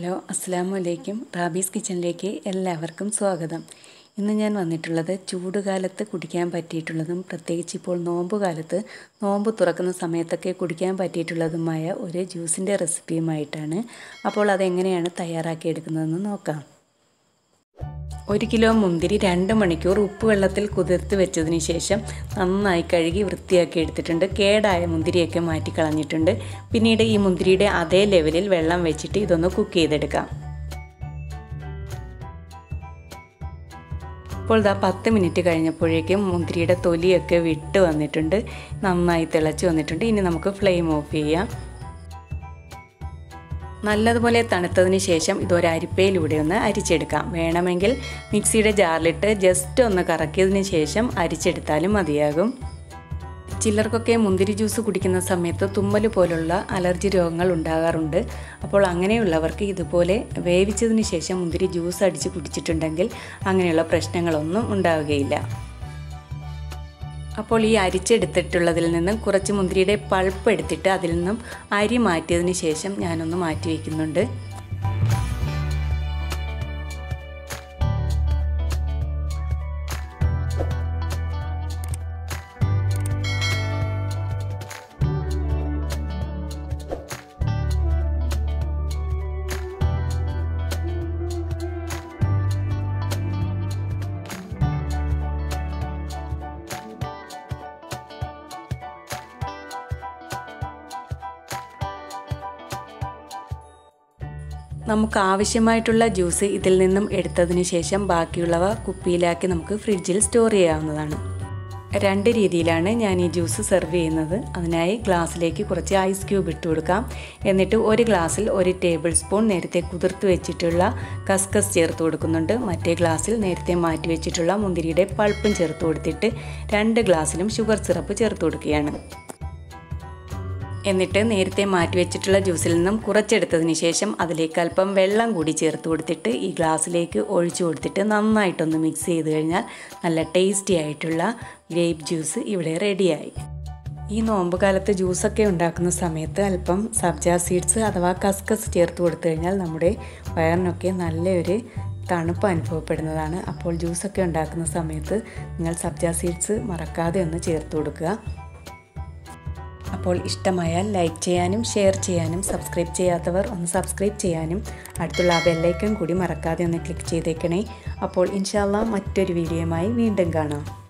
hello അസ്സാം വലൈക്കും rabies കിച്ചണിലേക്ക് എല്ലാവർക്കും സ്വാഗതം ഇന്ന് ഞാൻ വന്നിട്ടുള്ളത് ചൂടുകാലത്ത് കുടിക്കാൻ പറ്റിയിട്ടുള്ളതും പ്രത്യേകിച്ച് ഇപ്പോൾ നോമ്പ് കാലത്ത് നോമ്പ് തുറക്കുന്ന സമയത്തൊക്കെ കുടിക്കാൻ പറ്റിയിട്ടുള്ളതുമായ ഒരു ജ്യൂസിൻ്റെ റെസിപ്പിയുമായിട്ടാണ് അപ്പോൾ അതെങ്ങനെയാണ് തയ്യാറാക്കിയെടുക്കുന്നതെന്ന് നോക്കാം ഒരു കിലോ മുന്തിരി രണ്ട് മണിക്കൂർ ഉപ്പ് വെള്ളത്തിൽ കുതിർത്ത് വെച്ചതിന് ശേഷം നന്നായി കഴുകി വൃത്തിയാക്കി എടുത്തിട്ടുണ്ട് കേടായ മുന്തിരിയൊക്കെ മാറ്റി കളഞ്ഞിട്ടുണ്ട് പിന്നീട് ഈ മുന്തിരിയുടെ അതേ ലെവലിൽ വെള്ളം വെച്ചിട്ട് ഇതൊന്ന് കുക്ക് ചെയ്തെടുക്കാം ഇപ്പോൾ ഇതാ പത്ത് മിനിറ്റ് കഴിഞ്ഞപ്പോഴേക്കും മുന്തിരിയുടെ തൊലിയൊക്കെ വിട്ട് വന്നിട്ടുണ്ട് നന്നായി തിളച്ച് വന്നിട്ടുണ്ട് ഇനി നമുക്ക് ഫ്ലെയിം ഓഫ് ചെയ്യാം നല്ലതുപോലെ തണുത്തതിന് ശേഷം ഇതൊരു അരിപ്പയിലൂടെ ഒന്ന് അരിച്ചെടുക്കാം വേണമെങ്കിൽ മിക്സിയുടെ ജാറിലിട്ട് ജസ്റ്റ് ഒന്ന് കറക്കിയതിന് ശേഷം അരിച്ചെടുത്താലും മതിയാകും ചിലർക്കൊക്കെ മുന്തിരി ജ്യൂസ് കുടിക്കുന്ന സമയത്ത് തുമ്മൽ പോലുള്ള അലർജി രോഗങ്ങൾ ഉണ്ടാകാറുണ്ട് അപ്പോൾ അങ്ങനെയുള്ളവർക്ക് ഇതുപോലെ വേവിച്ചതിന് ശേഷം മുന്തിരി ജ്യൂസ് അടിച്ച് കുടിച്ചിട്ടുണ്ടെങ്കിൽ അങ്ങനെയുള്ള പ്രശ്നങ്ങളൊന്നും ഉണ്ടാവുകയില്ല അപ്പോൾ ഈ അരിച്ചെടുത്തിട്ടുള്ളതിൽ നിന്നും കുറച്ച് മുന്തിരിയുടെ പൾപ്പ് എടുത്തിട്ട് അതിൽ നിന്നും അരി മാറ്റിയതിന് ശേഷം ഞാനൊന്ന് മാറ്റി വയ്ക്കുന്നുണ്ട് നമുക്ക് ആവശ്യമായിട്ടുള്ള ജ്യൂസ് ഇതിൽ നിന്നും എടുത്തതിന് ശേഷം ബാക്കിയുള്ളവ കുപ്പിയിലാക്കി നമുക്ക് ഫ്രിഡ്ജിൽ സ്റ്റോർ ചെയ്യാവുന്നതാണ് രണ്ട് രീതിയിലാണ് ഞാൻ ഈ ജ്യൂസ് സെർവ് ചെയ്യുന്നത് അതിനായി ഗ്ലാസ്സിലേക്ക് കുറച്ച് ഐസ് ക്യൂബ് ഇട്ട് കൊടുക്കാം എന്നിട്ട് ഒരു ഗ്ലാസ്സിൽ ഒരു ടേബിൾ സ്പൂൺ നേരത്തെ കുതിർത്ത് വെച്ചിട്ടുള്ള കസ്കസ് ചേർത്ത് കൊടുക്കുന്നുണ്ട് മറ്റേ ഗ്ലാസ്സിൽ നേരത്തെ മാറ്റി വെച്ചിട്ടുള്ള മുന്തിരിയുടെ പൾപ്പും ചേർത്ത് കൊടുത്തിട്ട് രണ്ട് ഗ്ലാസ്സിലും ഷുഗർ സിറപ്പ് ചേർത്ത് കൊടുക്കുകയാണ് എന്നിട്ട് നേരത്തെ മാറ്റി വെച്ചിട്ടുള്ള ജ്യൂസിൽ നിന്നും കുറച്ചെടുത്തതിന് ശേഷം അതിലേക്ക് അല്പം വെള്ളം കൂടി ചേർത്ത് കൊടുത്തിട്ട് ഈ ഗ്ലാസ്സിലേക്ക് ഒഴിച്ചു കൊടുത്തിട്ട് നന്നായിട്ടൊന്ന് മിക്സ് ചെയ്ത് കഴിഞ്ഞാൽ നല്ല ടേസ്റ്റി ആയിട്ടുള്ള ഗ്രേപ്പ് ജ്യൂസ് ഇവിടെ റെഡിയായി ഈ നോമ്പ് കാലത്ത് ജ്യൂസൊക്കെ ഉണ്ടാക്കുന്ന സമയത്ത് അല്പം സബ്ജ സീഡ്സ് അഥവാ കസ്കസ് ചേർത്ത് കൊടുത്തു കഴിഞ്ഞാൽ നമ്മുടെ വയറിനൊക്കെ നല്ലൊരു തണുപ്പ് അനുഭവപ്പെടുന്നതാണ് അപ്പോൾ ജ്യൂസൊക്കെ ഉണ്ടാക്കുന്ന സമയത്ത് നിങ്ങൾ സബ്ജ സീഡ്സ് മറക്കാതെ ഒന്ന് ചേർത്ത് കൊടുക്കുക അപ്പോൾ ഇഷ്ടമായാൽ ലൈക്ക് ചെയ്യാനും ഷെയർ ചെയ്യാനും സബ്സ്ക്രൈബ് ചെയ്യാത്തവർ ഒന്ന് സബ്സ്ക്രൈബ് ചെയ്യാനും അടുത്തുള്ള ആ ബെല്ലൈക്കൺ കൂടി മറക്കാതെ ഒന്ന് ക്ലിക്ക് ചെയ്തേക്കണേ അപ്പോൾ ഇൻഷാല്ല മറ്റൊരു വീഡിയോയുമായി വീണ്ടും കാണാം